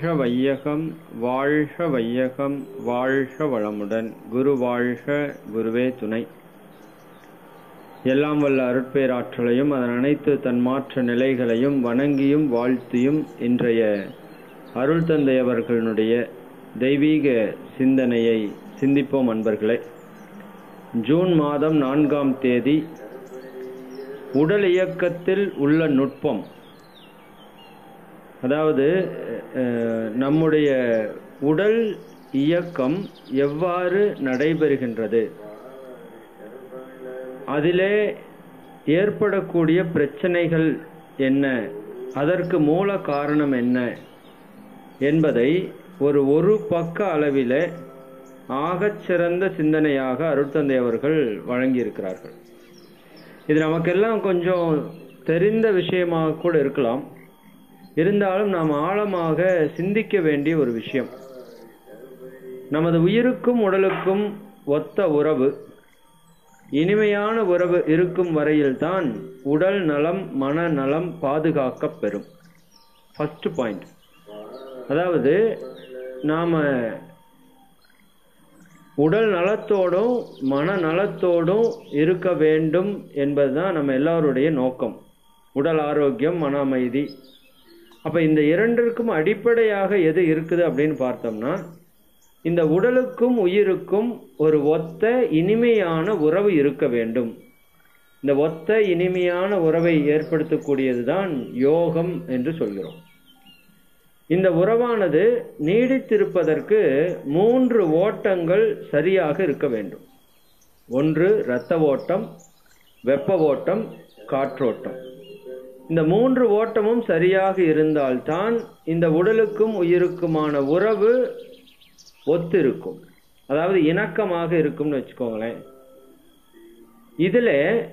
வாழ்க வையகம் வாழ்க வையகம் வாழ்க வளமுடன் குரு வாழ்க குருவே துணை எல்லாம் வல்ல அருட்பேராற்றலையும் அதன் அனைத்து தன்மாற்ற நிலைகளையும் வணங்கியும் வாழ்த்தியும் இன்றைய அருள் தந்தை அவர்களுடைய தெய்வீக சிந்தனையை சிந்திப்போம் அன்பர்களே ஜூன் மாதம் நான்காம் தேதி உடல் இயக்கத்தில் உள்ள நுட்பம் அதாவது அஹ், நம்முடைய உடல் இயக்கம் எவ்வாறு நடைபெறுகின்றது அதிலே ஏற்படக்கூடிய பிரச்சனைகள் என்ன அதற்கு மூல காரணம் என்ன என்பதை ஒரு ஒரு பக்க அளவிலே ஆகச் சிறந்த சிந்தனையாக அருட்தந்தை அவர்கள் வழங்கியிருக்கிறார்கள் இது நமக்கெல்லாம் கொஞ்சம் தெரிந்த விஷயமாக கூட இருக்கலாம் இருந்தாலும் நாம் ஆழமாக சிந்திக்க வேண்டிய ஒரு விஷயம் நமது உயிருக்கும் உடலுக்கும் ஒத்த உறவு இனிமையான உறவு இருக்கும் வரையில்தான் உடல் நலம் மனநலம் பாதுகாக்கப் பெறும் ஃபர்ஸ்ட் பாயிண்ட் அதாவது நாம உடல் நலத்தோடும் மன நலத்தோடும் இருக்க வேண்டும் என்பதுதான் நம்ம எல்லாருடைய நோக்கம் உடல் ஆரோக்கியம் மன அமைதி அப்ப இந்த இரண்டிற்கும் அடிப்படையாக எது இருக்குது அப்படின்னு பார்த்தோம்னா இந்த உடலுக்கும் உயிருக்கும் ஒரு ஒத்த இனிமையான உறவு இருக்க வேண்டும் இந்த ஒத்த இனிமையான உறவை ஏற்படுத்தக்கூடியதுதான் யோகம் என்று சொல்கிறோம் இந்த உறவானது நீடித்திருப்பதற்கு மூன்று ஓட்டங்கள் சரியாக இருக்க வேண்டும் ஒன்று இரத்த ஓட்டம் வெப்ப ஓட்டம் காற்றோட்டம் இந்த மூன்று ஓட்டமும் சரியாக இருந்தால்தான் இந்த உடலுக்கும் உயிருக்குமான உறவு ஒத்திருக்கும் அதாவது இணக்கமாக இருக்கும்னு வச்சுக்கோங்களேன் இதுல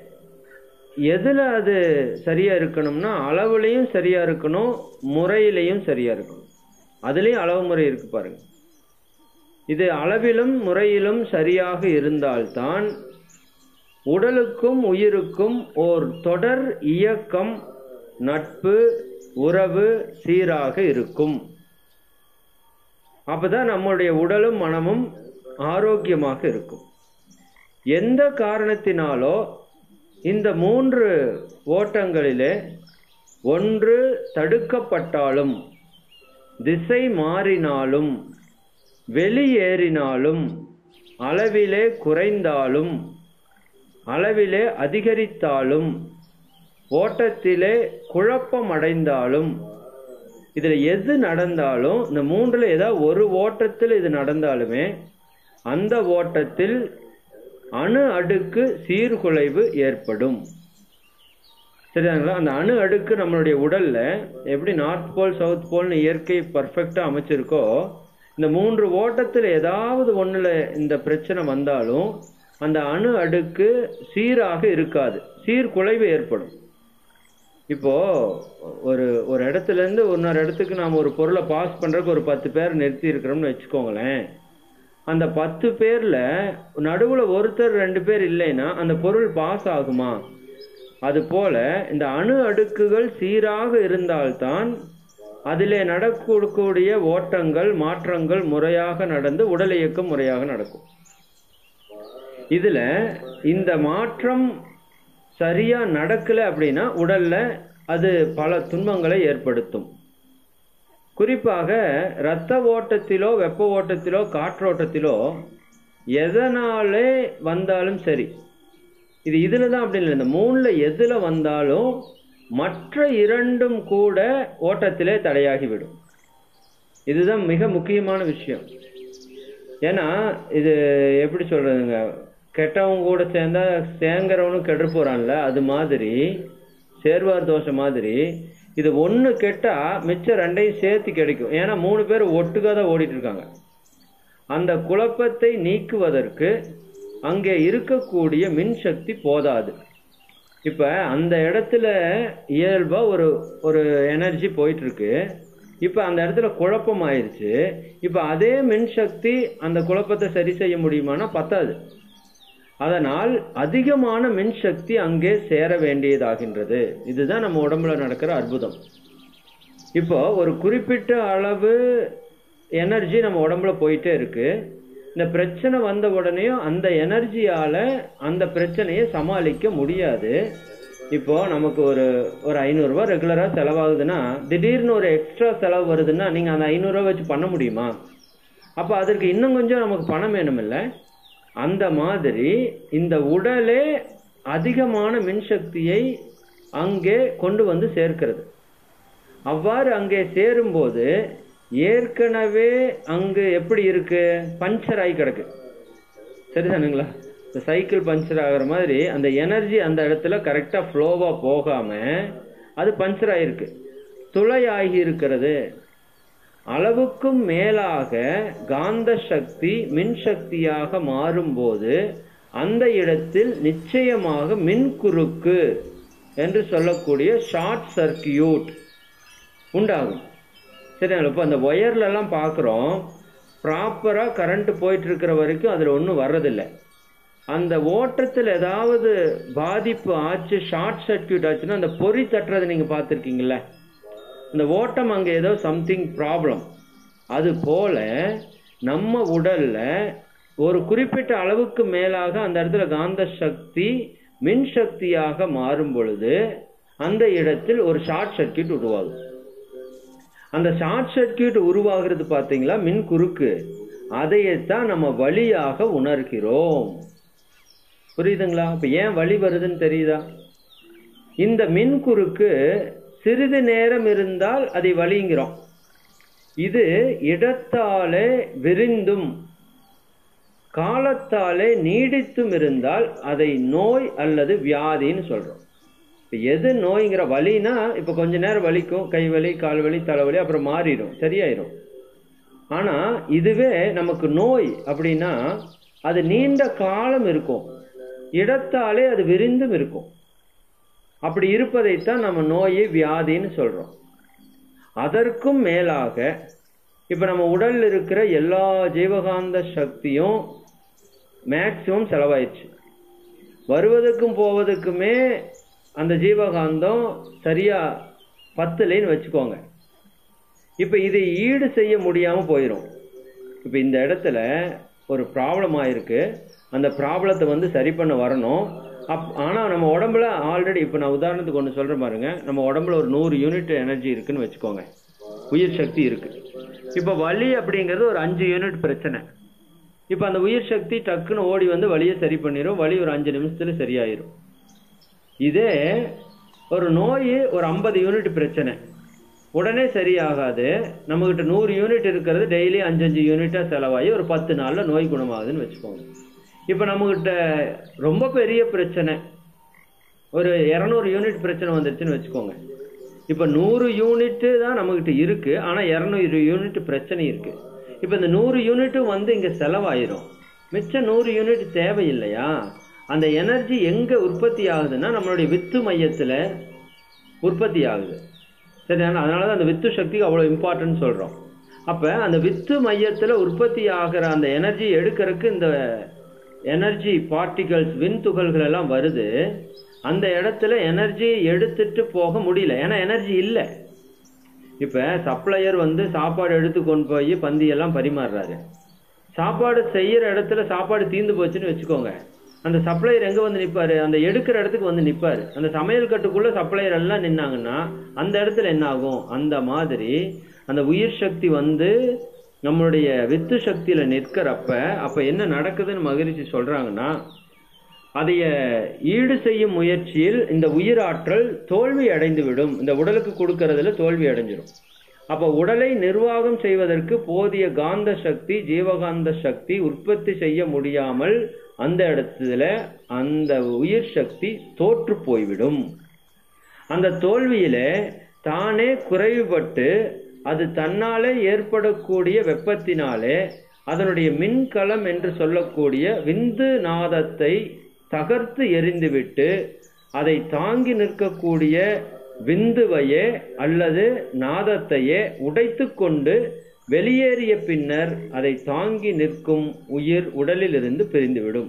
எதுல அது சரியா இருக்கணும்னா அளவுலையும் சரியா இருக்கணும் முறையிலையும் சரியா இருக்கணும் அதுலயும் அளவு முறை இருக்கு பாருங்க இது அளவிலும் முறையிலும் சரியாக இருந்தால்தான் உடலுக்கும் உயிருக்கும் ஓர் தொடர் இயக்கம் நட்பு உறவு சீராக இருக்கும் அப்பதான் நம்முடைய உடலும் மனமும் ஆரோக்கியமாக இருக்கும் எந்த காரணத்தினாலோ இந்த மூன்று ஓட்டங்களிலே ஒன்று தடுக்கப்பட்டாலும் திசை மாறினாலும் வெளியேறினாலும் அளவிலே குறைந்தாலும் அளவிலே அதிகரித்தாலும் ஓட்டத்திலே குழப்பம் அடைந்தாலும் இதுல எது நடந்தாலும் இந்த மூன்றுல ஏதாவது ஒரு ஓட்டத்தில் இது நடந்தாலுமே அந்த ஓட்டத்தில் அணு அடுக்கு சீர்குலைவு ஏற்படும் சரிதாங்களா அந்த அணு அடுக்கு நம்மளுடைய உடல்ல எப்படி நார்த் போல் சவுத் போல்னு இயற்கை பர்ஃபெக்டா அமைச்சிருக்கோ இந்த மூன்று ஓட்டத்தில் ஏதாவது ஒண்ணுல இந்த பிரச்சனை வந்தாலும் அந்த அணு அடுக்கு சீராக இருக்காது சீர்குலைவு ஏற்படும் இப்போ ஒரு ஒரு இடத்துல இருந்து இன்னொரு இடத்துக்கு நாம ஒரு பொருளை பாஸ் பண்றதுக்கு ஒரு பத்து பேர் நிறுத்தி இருக்கிறோம்னு வச்சுக்கோங்களேன் அந்த பத்து பேர்ல நடுவுல ஒருத்தர் ரெண்டு பேர் இல்லைன்னா அந்த பொருள் பாஸ் ஆகுமா அது போல இந்த அணு அடுக்குகள் சீராக இருந்தால்தான் அதிலே நடக்கக்கூடிய ஓட்டங்கள் மாற்றங்கள் முறையாக நடந்து உடல் இயக்கம் முறையாக நடக்கும் இதுல இந்த மாற்றம் சரியா நடக்கல அப்படின்னா உடல்ல அது பல துன்பங்களை ஏற்படுத்தும் குறிப்பாக இரத்த ஓட்டத்திலோ வெப்ப ஓட்டத்திலோ காற்றோட்டத்திலோ எதனாலே வந்தாலும் சரி இது இதுல தான் அப்படி இல்லை இந்த மூணுல எதுல வந்தாலும் மற்ற இரண்டும் கூட ஓட்டத்திலே தடையாகிவிடும் இதுதான் மிக முக்கியமான விஷயம் ஏன்னா இது எப்படி சொல்றதுங்க கெட்டவங்க கூட சேர்ந்தா சேங்கரவனும் கெட்டு போறான்ல அது மாதிரி சேர்வார் தோசை மாதிரி இது ஒண்ணு கெட்டா மிச்சம் ரெண்டையும் சேர்த்து கிடைக்கும் ஏன்னா மூணு பேர் ஒட்டுக்கா தான் ஓடிட்டு இருக்காங்க அந்த குழப்பத்தை நீக்குவதற்கு அங்கே இருக்கக்கூடிய மின்சக்தி போதாது இப்ப அந்த இடத்துல இயல்பா ஒரு ஒரு எனர்ஜி போயிட்டு இருக்கு இப்ப அந்த இடத்துல குழப்பம் ஆயிருச்சு இப்ப அதே மின்சக்தி அந்த குழப்பத்தை சரி செய்ய முடியுமானா பத்தாது அதனால் அதிகமான மின்சக்தி அங்கே சேர வேண்டியதாகின்றது இதுதான் நம்ம உடம்புல நடக்கிற அற்புதம் இப்போ ஒரு குறிப்பிட்ட அளவு எனர்ஜி நம்ம உடம்புல போயிட்டே இருக்கு இந்த பிரச்சனை வந்த உடனேயும் அந்த எனர்ஜியால அந்த பிரச்சனையை சமாளிக்க முடியாது இப்போ நமக்கு ஒரு ஒரு ஐநூறுரூவா ரெகுலராக செலவாகுதுன்னா திடீர்னு ஒரு எக்ஸ்ட்ரா செலவு வருதுன்னா நீங்கள் அந்த ஐநூறுரூவா வச்சு பண்ண முடியுமா அப்போ அதற்கு இன்னும் கொஞ்சம் நமக்கு பணம் வேணுமில்ல அந்த மாதிரி இந்த உடலே அதிகமான மின்சக்தியை அங்கே கொண்டு வந்து சேர்க்கிறது அவ்வாறு அங்கே சேரும்போது ஏற்கனவே அங்கு எப்படி இருக்கு பஞ்சர் ஆகி கிடக்கு சரிதானுங்களா இந்த சைக்கிள் பஞ்சர் ஆகிற மாதிரி அந்த எனர்ஜி அந்த இடத்துல கரெக்டாக ஃப்ளோவாக போகாம அது பஞ்சர் ஆகிருக்கு துளை ஆகி இருக்கிறது அளவுக்கும் மேலாக காந்த சக்தி மின்சக்தியாக மாறும்போது அந்த இடத்தில் நிச்சயமாக மின்குறுக்கு என்று சொல்லக்கூடிய ஷார்ட் சர்க்கியூட் உண்டாகும் சரிங்களா இப்போ அந்த ஒயர்ல எல்லாம் பார்க்குறோம் ப்ராப்பராக கரண்ட் போயிட்டு இருக்கிற வரைக்கும் அதில் ஒன்றும் வர்றதில்லை அந்த ஓட்டத்தில் ஏதாவது பாதிப்பு ஆச்சு ஷார்ட் சர்க்கியூட் ஆச்சுன்னா அந்த பொறி தட்டுறதை நீங்கள் பார்த்துருக்கீங்களா இந்த ஓட்டம் அங்கே ஏதோ சம்திங் ப்ராப்ளம் அது போல நம்ம உடல்ல ஒரு குறிப்பிட்ட அளவுக்கு மேலாக அந்த இடத்துல காந்த சக்தி மின் சக்தியாக மாறும் பொழுது அந்த இடத்தில் ஒரு ஷார்ட் சர்க்கியூட் உருவாகும் அந்த ஷார்ட் சர்க்கியூட் உருவாகிறது பார்த்தீங்களா மின் குறுக்கு அதையத்தான் நம்ம வழியாக உணர்கிறோம் புரியுதுங்களா இப்ப ஏன் வழி வருதுன்னு தெரியுதா இந்த மின் குறுக்கு சிறிது நேரம் இருந்தால் அதை வழிங்கிறோம் இது இடத்தாலே விரிந்தும் காலத்தாலே நீடித்தும் இருந்தால் அதை நோய் அல்லது வியாதின்னு சொல்றோம் இப்ப எது நோய்ங்கிற வலினா இப்ப கொஞ்ச நேரம் வலிக்கும் கை வலி கால் வலி தலைவலி அப்புறம் மாறிடும் சரியாயிரும் ஆனா இதுவே நமக்கு நோய் அப்படின்னா அது நீண்ட காலம் இருக்கும் இடத்தாலே அது விரிந்தும் இருக்கும் அப்படி இருப்பதைத்தான் நம்ம நோயை வியாதின்னு சொல்றோம் அதற்கும் மேலாக இப்ப நம்ம உடல்ல இருக்கிற எல்லா ஜீவகாந்த சக்தியும் மேக்சிமம் செலவாயிடுச்சு வருவதற்கும் போவதற்குமே அந்த ஜீவகாந்தம் சரியா பத்துலேன்னு வச்சுக்கோங்க இப்ப இதை ஈடு செய்ய முடியாம போயிடும் இப்ப இந்த இடத்துல ஒரு ப்ராப்ளம் ஆயிருக்கு அந்த ப்ராப்ளத்தை வந்து சரி பண்ண வரணும் அப் ஆனா நம்ம உடம்புல ஆல்ரெடி இப்ப நான் உதாரணத்துக்கு ஒன்று சொல்றேன் பாருங்க நம்ம உடம்புல ஒரு நூறு யூனிட் எனர்ஜி இருக்குன்னு வச்சுக்கோங்க உயிர் சக்தி இருக்கு இப்ப வலி அப்படிங்கிறது ஒரு அஞ்சு யூனிட் பிரச்சனை இப்ப அந்த உயிர் சக்தி டக்குன்னு ஓடி வந்து வலியை சரி பண்ணிடும் வலி ஒரு அஞ்சு நிமிஷத்துல சரியாயிரும் இதே ஒரு நோய் ஒரு ஐம்பது யூனிட் பிரச்சனை உடனே சரியாகாது நம்மகிட்ட நூறு யூனிட் இருக்கிறது டெய்லி அஞ்சு அஞ்சு யூனிட்டா செலவாகி ஒரு பத்து நாள்ல நோய் குணமாகுதுன்னு வச்சுக்கோங்க இப்ப நம்மகிட்ட ரொம்ப பெரிய பிரச்சனை ஒரு இரநூறு யூனிட் பிரச்சனை வந்துருச்சுன்னு வச்சுக்கோங்க இப்ப நூறு யூனிட் தான் நம்மகிட்ட இருக்கு ஆனா இரநூறு யூனிட் பிரச்சனை இருக்கு இப்ப இந்த நூறு யூனிட்டும் வந்து இங்க செலவாயிரும் மிச்சம் நூறு யூனிட் தேவையில்லையா அந்த எனர்ஜி எங்க உற்பத்தி ஆகுதுன்னா நம்மளுடைய வித்து மையத்துல உற்பத்தி ஆகுது சரி அதனாலதான் அந்த வித்து சக்திக்கு அவ்வளவு இம்பார்ட்டன்ட் சொல்றோம் அப்ப அந்த வித்து மையத்துல உற்பத்தி ஆகிற அந்த எனர்ஜி எடுக்கிறதுக்கு இந்த எனர்ஜி பார்ட்டிகல்ஸ் விண்துகள்கள் எல்லாம் வருது அந்த இடத்துல எனர்ஜி எடுத்துட்டு போக முடியல ஏன்னா எனர்ஜி இல்லை இப்ப சப்ளையர் வந்து சாப்பாடு எடுத்து கொண்டு போய் பந்தி எல்லாம் பரிமாறுறாரு சாப்பாடு செய்யற இடத்துல சாப்பாடு தீந்து போச்சுன்னு வச்சுக்கோங்க அந்த சப்ளையர் எங்க வந்து நிப்பாரு அந்த எடுக்கிற இடத்துக்கு வந்து நிப்பாரு அந்த சமையல் கட்டுக்குள்ள சப்ளையர் எல்லாம் நின்னாங்கன்னா அந்த இடத்துல என்ன ஆகும் அந்த மாதிரி அந்த உயிர் சக்தி வந்து நம்மளுடைய வித்து சக்தியில நிற்கிறப்ப அப்ப என்ன நடக்குதுன்னு மகிழ்ச்சி சொல்றாங்கன்னா அதைய ஈடு செய்யும் முயற்சியில் இந்த உயிராற்றல் தோல்வி அடைந்து விடும் இந்த உடலுக்கு கொடுக்கறதுல தோல்வி அடைஞ்சிடும் அப்ப உடலை நிர்வாகம் செய்வதற்கு போதிய காந்த சக்தி ஜீவகாந்த சக்தி உற்பத்தி செய்ய முடியாமல் அந்த இடத்துல அந்த உயிர் சக்தி தோற்று போய்விடும் அந்த தோல்வியில தானே குறைவுபட்டு அது தன்னாலே ஏற்படக்கூடிய வெப்பத்தினாலே அதனுடைய மின்கலம் என்று சொல்லக்கூடிய விந்து நாதத்தை தகர்த்து எரிந்துவிட்டு அதை தாங்கி நிற்கக்கூடிய விந்துவையே அல்லது நாதத்தையே உடைத்து கொண்டு வெளியேறிய பின்னர் அதை தாங்கி நிற்கும் உயிர் உடலிலிருந்து பிரிந்துவிடும்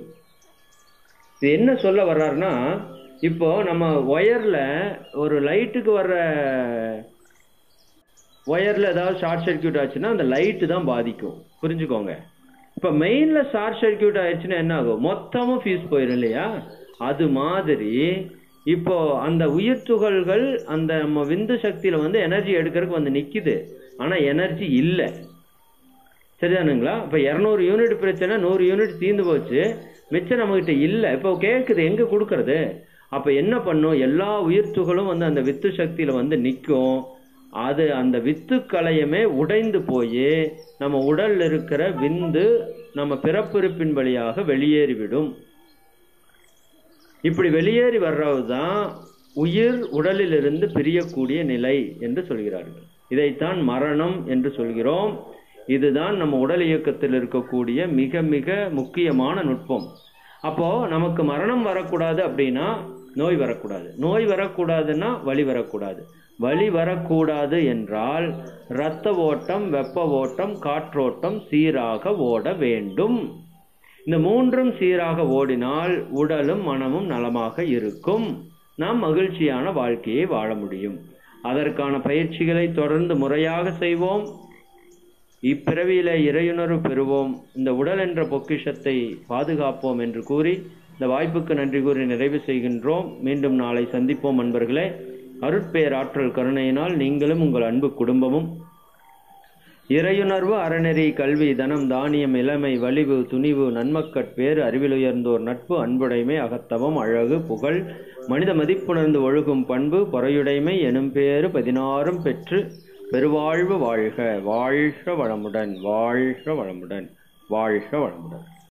இது என்ன சொல்ல வர்றாருன்னா இப்போ நம்ம ஒயர்ல ஒரு லைட்டுக்கு வர்ற ஒயர்ல ஏதாவது ஷார்ட் சர்க்யூட் ஆச்சுன்னா அந்த லைட்டு தான் பாதிக்கும் புரிஞ்சுக்கோங்க இப்ப மெயின்ல ஷார்ட் சர்க்யூட் ஆயிடுச்சுன்னா என்ன ஆகும் மொத்தமும் ஃபீஸ் போயிடும் இல்லையா அது மாதிரி இப்போ அந்த உயிர் துகள்கள் அந்த நம்ம விந்து சக்தியில வந்து எனர்ஜி எடுக்கிறதுக்கு வந்து நிக்குது ஆனா எனர்ஜி இல்லை சரிதானுங்களா இப்ப இருநூறு யூனிட் பிரச்சனை நூறு யூனிட் தீர்ந்து போச்சு மிச்சம் நம்ம கிட்ட இல்ல இப்போ கேக்குது எங்க கொடுக்கறது அப்ப என்ன பண்ணும் எல்லா உயிர் துகளும் வந்து அந்த வித்து சக்தியில வந்து நிக்கும் அது அந்த வித்து கலையமே உடைந்து போய் நம்ம உடல்ல இருக்கிற விந்து நம்ம பிறப்புறுப்பின் வழியாக வெளியேறிவிடும் இப்படி வெளியேறி வர்றதுதான் உயிர் உடலிலிருந்து பிரியக்கூடிய நிலை என்று சொல்கிறார்கள் இதைத்தான் மரணம் என்று சொல்கிறோம் இதுதான் நம்ம உடல் இயக்கத்தில் இருக்கக்கூடிய மிக மிக முக்கியமான நுட்பம் அப்போ நமக்கு மரணம் வரக்கூடாது அப்படின்னா நோய் வரக்கூடாது நோய் வரக்கூடாதுன்னா வலி வரக்கூடாது வலி வரக்கூடாது என்றால் இரத்த ஓட்டம் வெப்ப ஓட்டம் காற்றோட்டம் சீராக ஓட வேண்டும் இந்த மூன்றும் சீராக ஓடினால் உடலும் மனமும் நலமாக இருக்கும் நாம் மகிழ்ச்சியான வாழ்க்கையை வாழ முடியும் அதற்கான பயிற்சிகளை தொடர்ந்து முறையாக செய்வோம் இப்பிறவியில இறையுணர்வு பெறுவோம் இந்த உடல் என்ற பொக்கிஷத்தை பாதுகாப்போம் என்று கூறி இந்த வாய்ப்புக்கு நன்றி கூறி நிறைவு செய்கின்றோம் மீண்டும் நாளை சந்திப்போம் அன்பர்களே அருட்பேராற்றல் கருணையினால் நீங்களும் உங்கள் அன்பு குடும்பமும் இறையுணர்வு அறநெறி கல்வி தனம் தானியம் இளமை வலிவு துணிவு நன்மக்கட்பேறு அறிவிலுயர்ந்தோர் நட்பு அன்புடைமை அகத்தவம் அழகு புகழ் மனித மதிப்புணர்ந்து ஒழுகும் பண்பு பொறையுடைமை எனும் பேறு பதினாறும் பெற்று பெருவாழ்வு வாழ்க வாழ்க வளமுடன் வாழ்க வளமுடன் வாழ்க வளமுடன்